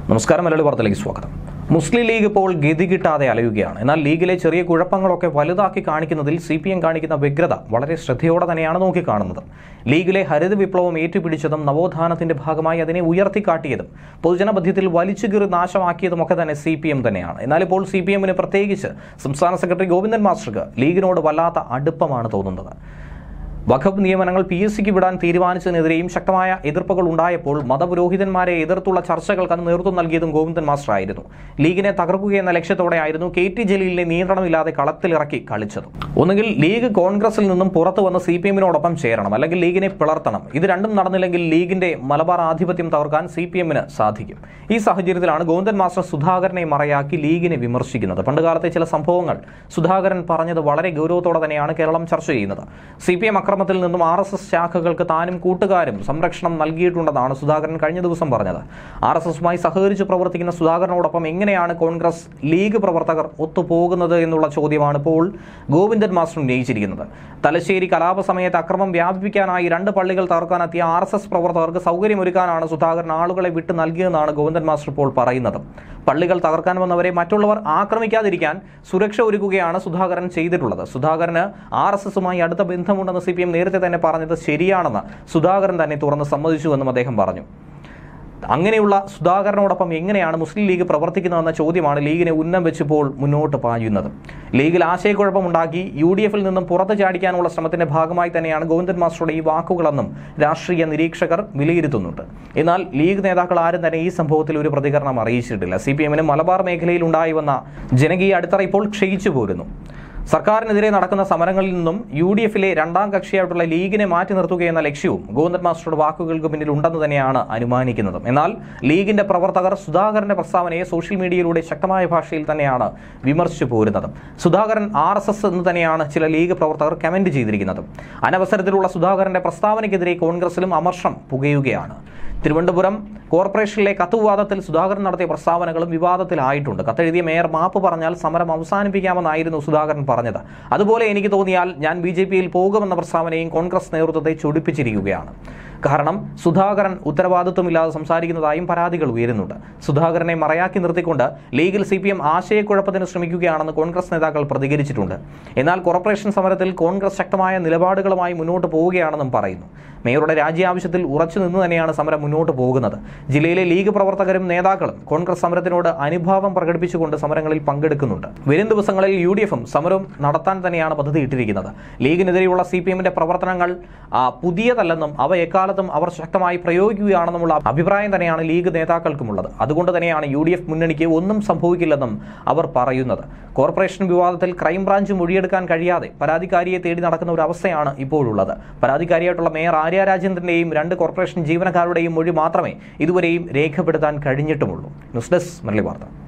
നമസ്കാരം മലയാളി വാർത്തയിലേക്ക് സ്വാഗതം മുസ്ലിം ലീഗ് ഇപ്പോൾ ഗതി കിട്ടാതെ അലയുകയാണ് എന്നാൽ ലീഗിലെ ചെറിയ കുഴപ്പങ്ങളൊക്കെ വലുതാക്കി കാണിക്കുന്നതിൽ സി പി എം കാണിക്കുന്ന വ്യഗ്രത വളരെ ശ്രദ്ധയോടെ തന്നെയാണ് നോക്കിക്കാണുന്നത് ലീഗിലെ ഹരിത വിപ്ലവം ഏറ്റുപിടിച്ചതും നവോത്ഥാനത്തിന്റെ ഭാഗമായി അതിനെ ഉയർത്തിക്കാട്ടിയതും പൊതുജനമധ്യത്തിൽ വലിച്ചുകീറി നാശമാക്കിയതുമൊക്കെ തന്നെ സി പി എം തന്നെയാണ് എന്നാൽ ഇപ്പോൾ സി പി എമ്മിന് പ്രത്യേകിച്ച് സംസ്ഥാന സെക്രട്ടറി ഗോവിന്ദൻ മാസ്റ്റർക്ക് ലീഗിനോട് വല്ലാത്ത അടുപ്പമാണ് തോന്നുന്നത് വഖഫ് നിയമനങ്ങൾ പി എസ് സിക്ക് വിടാൻ തീരുമാനിച്ചതിനെതിരെയും ശക്തമായ എതിർപ്പുകൾ ഉണ്ടായപ്പോൾ മതപുരോഹിതന്മാരെ എതിർത്തുള്ള ചർച്ചകൾക്ക് അന്ന് നേതൃത്വം നൽകിയതും ഗോവിന്ദൻ മാസ്റ്റർ ആയിരുന്നു ലീഗിനെ തകർക്കുകയെന്ന ലക്ഷ്യത്തോടെയായിരുന്നു കെ ടി ജലീലിനെ നിയന്ത്രണമില്ലാതെ കളത്തിലിറക്കി കളിച്ചത് ഒന്നുകിൽ ലീഗ് കോൺഗ്രസിൽ നിന്നും പുറത്തു വന്ന് സി പി എമ്മിനോടൊപ്പം ചേരണം അല്ലെങ്കിൽ ലീഗിനെ പിളർത്തണം ഇത് രണ്ടും നടന്നില്ലെങ്കിൽ ലീഗിന്റെ മലബാർ ആധിപത്യം തകർക്കാൻ സി പി എമ്മിന് സാധിക്കും ഈ സാഹചര്യത്തിലാണ് ഗോവിന്ദൻ മാസ്റ്റർ സുധാകരനെ മറയാക്കി ലീഗിനെ വിമർശിക്കുന്നത് പണ്ടുകാലത്തെ ചില സംഭവങ്ങൾ സുധാകരൻ പറഞ്ഞത് വളരെ ഗൗരവത്തോടെ തന്നെയാണ് കേരളം ചർച്ച ചെയ്യുന്നത് സി പി എം അക്രമത്തിൽ നിന്നും ആർ എസ് എസ് ശാഖകൾക്ക് താനും കൂട്ടുകാരും സംരക്ഷണം നൽകിയിട്ടുണ്ടെന്നാണ് സുധാകരൻ കഴിഞ്ഞ ദിവസം പറഞ്ഞത് ആർ എസ് എസുമായി സഹകരിച്ച് പ്രവർത്തിക്കുന്ന സുധാകരനോടൊപ്പം എങ്ങനെയാണ് കോൺഗ്രസ് ലീഗ് പ്രവർത്തകർ ഒത്തുപോകുന്നത് എന്നുള്ള ചോദ്യമാണ് ഇപ്പോൾ ഗോവിന്ദൻ മാസ്റ്റർ ഉന്നയിച്ചിരിക്കുന്നത് തലശ്ശേരി കലാപ സമയത്ത് അക്രമം വ്യാപിപ്പിക്കാനായി രണ്ട് പള്ളികൾ തകർക്കാനെത്തിയ ആർ എസ് എസ് പ്രവർത്തകർക്ക് സൗകര്യമൊരുക്കാനാണ് സുധാകരൻ ആളുകളെ വിട്ട് നൽകിയതെന്നാണ് ഗോവിന്ദൻ മാസ്റ്റർ ഇപ്പോൾ പറയുന്നത് പള്ളികൾ തകർക്കാൻ വന്നവരെ മറ്റുള്ളവർ ആക്രമിക്കാതിരിക്കാൻ സുരക്ഷ ഒരുക്കുകയാണ് സുധാകരൻ ചെയ്തിട്ടുള്ളത് സുധാകരന് ആർ എസ് എസുമായി അടുത്ത ബന്ധമുണ്ടെന്ന് സി പി എം നേരത്തെ തന്നെ പറഞ്ഞത് ശരിയാണെന്ന് സുധാകരൻ തന്നെ തുറന്ന് സമ്മതിച്ചുവെന്നും അദ്ദേഹം പറഞ്ഞു അങ്ങനെയുള്ള സുധാകരനോടൊപ്പം എങ്ങനെയാണ് മുസ്ലിം ലീഗ് പ്രവർത്തിക്കുന്നതെന്ന ചോദ്യമാണ് ലീഗിനെ ഉന്നം വെച്ചിപ്പോൾ മുന്നോട്ട് പായുന്നത് ലീഗിൽ ആശയക്കുഴപ്പമുണ്ടാക്കി യു ഡി എഫിൽ നിന്നും പുറത്തു ചാടിക്കാനുള്ള ശ്രമത്തിന്റെ ഭാഗമായി തന്നെയാണ് ഗോവിന്ദൻ മാസ്റ്ററുടെ ഈ വാക്കുകളെന്നും രാഷ്ട്രീയ നിരീക്ഷകർ വിലയിരുത്തുന്നുണ്ട് എന്നാൽ ലീഗ് നേതാക്കൾ ആരും തന്നെ ഈ സംഭവത്തിൽ ഒരു പ്രതികരണം അറിയിച്ചിട്ടില്ല സി പി എമ്മിന് മലബാർ മേഖലയിൽ ഉണ്ടായി വന്ന ജനകീയ അടിത്തറ ഇപ്പോൾ ക്ഷയിച്ചു പോരുന്നു സർക്കാരിനെതിരെ നടക്കുന്ന സമരങ്ങളിൽ നിന്നും യു ഡി എഫിലെ രണ്ടാം കക്ഷിയായിട്ടുള്ള ലീഗിനെ മാറ്റി നിർത്തുകയെന്ന ലക്ഷ്യവും ഗോവിന്ദൻ മാസ്റ്ററുടെ വാക്കുകൾക്ക് പിന്നിൽ ഉണ്ടെന്ന് തന്നെയാണ് അനുമാനിക്കുന്നത് എന്നാൽ ലീഗിന്റെ പ്രവർത്തകർ സുധാകരന്റെ പ്രസ്താവനയെ സോഷ്യൽ മീഡിയയിലൂടെ ശക്തമായ ഭാഷയിൽ തന്നെയാണ് വിമർശിച്ചു പോരുന്നത് സുധാകരൻ ആർ എസ് എസ് എന്ന് തന്നെയാണ് ചില ലീഗ് പ്രവർത്തകർ കമന്റ് ചെയ്തിരിക്കുന്നത് അനവസരത്തിലുള്ള സുധാകരന്റെ പ്രസ്താവനയ്ക്കെതിരെ കോൺഗ്രസിലും അമർഷം പുകയുകയാണ് തിരുവനന്തപുരം കോർപ്പറേഷനിലെ കത്ത് വിവാദത്തിൽ സുധാകരൻ നടത്തിയ പ്രസ്താവനകളും വിവാദത്തിലായിട്ടുണ്ട് കത്തെഴുതിയ മേയർ മാപ്പ് പറഞ്ഞാൽ സമരം അവസാനിപ്പിക്കാമെന്നായിരുന്നു സുധാകരൻ പറഞ്ഞത് അതുപോലെ എനിക്ക് തോന്നിയാൽ ഞാൻ ബി ജെ പിയിൽ പോകുമെന്ന പ്രസ്താവനയും കോൺഗ്രസ് നേതൃത്വത്തെ ചൊടിപ്പിച്ചിരിക്കുകയാണ് കാരണം സുധാകരൻ ഉത്തരവാദിത്വമില്ലാതെ സംസാരിക്കുന്നതായും പരാതികൾ ഉയരുന്നുണ്ട് സുധാകരനെ മറയാക്കി നിർത്തിക്കൊണ്ട് ലീഗിൽ സി പി എം ആശയക്കുഴപ്പത്തിന് ശ്രമിക്കുകയാണെന്ന് കോൺഗ്രസ് നേതാക്കൾ പ്രതികരിച്ചിട്ടുണ്ട് എന്നാൽ കോർപ്പറേഷൻ സമരത്തിൽ കോൺഗ്രസ് ശക്തമായ നിലപാടുകളുമായി മുന്നോട്ട് പോവുകയാണെന്നും പറയുന്നു മേയറുടെ രാജ്യ ആവശ്യത്തിൽ ഉറച്ചു നിന്ന് തന്നെയാണ് സമരം മുന്നോട്ട് പോകുന്നത് ജില്ലയിലെ ലീഗ് പ്രവർത്തകരും നേതാക്കളും കോൺഗ്രസ് സമരത്തിനോട് അനുഭാവം പ്രകടിപ്പിച്ചുകൊണ്ട് സമരങ്ങളിൽ പങ്കെടുക്കുന്നുണ്ട് വരും ദിവസങ്ങളിൽ യു ഡി എഫും സമരം നടത്താൻ തന്നെയാണ് പദ്ധതി ഇട്ടിരിക്കുന്നത് ലീഗിനെതിരെയുള്ള സി പി എമ്മിന്റെ പ്രവർത്തനങ്ങൾ ആ, പുതിയതല്ലെന്നും അവ എക്കാലത്തും അവർ ശക്തമായി പ്രയോഗിക്കുകയാണെന്നുമുള്ള അഭിപ്രായം തന്നെയാണ് ലീഗ് നേതാക്കൾക്കുമുള്ളത് അതുകൊണ്ട് തന്നെയാണ് യു ഡി എഫ് മുന്നണിക്ക് ഒന്നും സംഭവിക്കില്ലെന്നും അവർ പറയുന്നത് കോർപ്പറേഷൻ വിവാദത്തിൽ ക്രൈംബ്രാഞ്ച് മൊഴിയെടുക്കാൻ കഴിയാതെ പരാതിക്കാരിയെ തേടി നടക്കുന്ന ഒരു അവസ്ഥയാണ് ഇപ്പോഴുള്ളത് പരാതിക്കാരിയായിട്ടുള്ള മേയർ ആര്യ രാജേന്ദ്രന്റെയും രണ്ട് കോർപ്പറേഷൻ ജീവനക്കാരുടെയും മൊഴി മാത്രമേ ഇതുവരെയും രേഖപ്പെടുത്താൻ കഴിഞ്ഞിട്ടുമുള്ളൂ ന്യൂസ് ഡെസ്ക് മലയാളി വാർത്ത